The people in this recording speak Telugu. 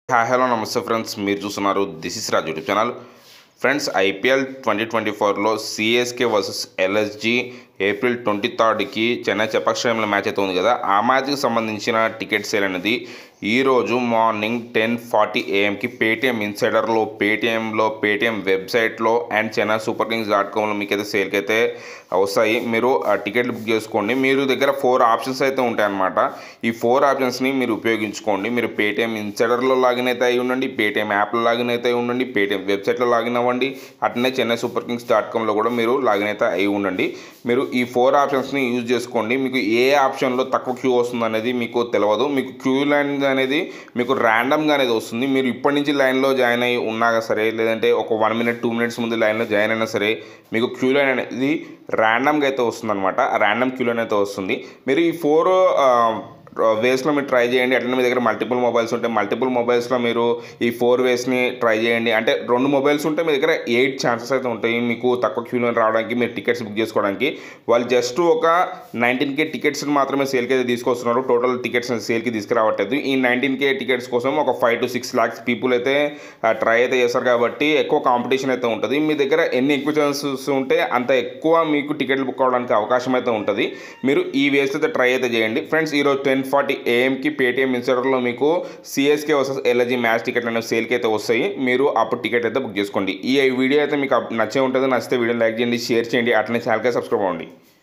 హాయ్ హలో నమస్తే ఫ్రెండ్స్ మీరు చూస్తున్నారు this is Raj YouTube channel friends IPL twenty twenty ఫోర్లో CSK versus LSG April twenty థర్డ్కి చెన్నై చెపాక్షయంలో మ్యాచ్ అయితే ఉంది కదా ఆ మ్యాచ్కి సంబంధించిన టికెట్ సేల్ అనేది ఈరోజు మార్నింగ్ టెన్ ఫార్టీ ఏఎంకి పేటిఎం ఇన్సైడర్లో పేటిఎంలో పేటిఎం వెబ్సైట్లో and Chennai Super Kings dot కామ్లో మీకు అయితే సేల్కి అయితే వస్తాయి మీరు ఆ టికెట్లు బుక్ చేసుకోండి మీరు దగ్గర ఫోర్ ఆప్షన్స్ అయితే ఉంటాయన్నమాట ఈ ఫోర్ ఆప్షన్స్ని మీరు ఉపయోగించుకోండి మీరు పేటిఎం ఇన్సైడర్లో లాగిన్ అయితే అయి ఉండండి పేటిఎం యాప్లో లాగిన్ అయితే అయి ఉండండి పేటిఎం వెబ్సైట్లో లాగిన్ అవ్వండి అట్లనే చెన్నై సూపర్ కింగ్స్ డాట్ కామ్లో కూడా మీరు లాగిన్ అయితే అయి ఉండండి మీరు ఈ ఫోర్ ఆప్షన్స్ని యూజ్ చేసుకోండి మీకు ఏ ఆప్షన్లో తక్కువ క్యూ వస్తుంది అనేది మీకు తెలియదు మీకు క్యూ లైన్ అనేది మీకు ర్యాండమ్గా అనేది వస్తుంది మీరు ఇప్పటి నుంచి లైన్లో జాయిన్ అయ్యి ఉన్నా సరే లేదంటే ఒక వన్ మినిట్ టూ మినిట్స్ ముందు లైన్లో జాయిన్ అయినా సరే మీకు క్యూ లైన్ అనేది ర్యాండమ్గా అయితే వస్తుంది అనమాట ర్యాండమ్ క్యూ లైన్ అయితే వస్తుంది మీరు ఈ ఫోర్ వేస్లో మీరు ట్రై చేయండి అట్లనే మీ దగ్గర మల్టిపుల్ మొబైల్స్ ఉంటే మల్టిపుల్ మొబైల్స్లో మీరు ఈ ఫోర్ వేస్ని ట్రై చేయండి అంటే రెండు మొబైల్స్ ఉంటే మీ దగ్గర ఎయిట్ ఛాన్సెస్ అయితే ఉంటాయి మీకు తక్కువ క్యూలో రావడానికి మీరు టికెట్స్ బుక్ చేసుకోవడానికి వాళ్ళు జస్ట్ ఒక నైన్టీన్ కే టికెట్స్ని మాత్రమే సేల్కి అయితే తీసుకొస్తున్నారు టోటల్ టికెట్స్ సేల్కి తీసుకురావట్లేదు ఈ నైన్టీన్ కే టికెట్స్ కోసం ఒక five to six lakhs people అయితే ట్రై అయితే చేస్తారు కాబట్టి ఎక్కువ కాంపిటీషన్ అయితే ఉంటుంది మీ దగ్గర ఎన్ని ఎక్కువ ఛాన్సెస్ ఉంటే అంత ఎక్కువ మీకు టికెట్లు బుక్ అవడానికి అవకాశం అయితే ఉంటుంది మీరు ఈ వేస్ అయితే ట్రై అయితే చేయండి ఫ్రెండ్స్ ఈరోజు టెన్ ఫార్టీ ఏఎంకి పేటీఎం ఇన్స్టాలో మీకు సిఎస్కే వర్సెస్ ఎల్జీ మ్యాచ్ టికెట్లు అనేవి సేల్కి అయితే వస్తాయి మీరు అప్పుడు టికెట్ అయితే బుక్ చేసుకోండి ఈ వీడియో అయితే మీకు నచ్చే ఉంటుంది నచ్చితే వీడియో లైక్ చేయండి షేర్ చేయండి అట్లనే ఛానల్కే సబ్స్క్రైబ్ అవ్వండి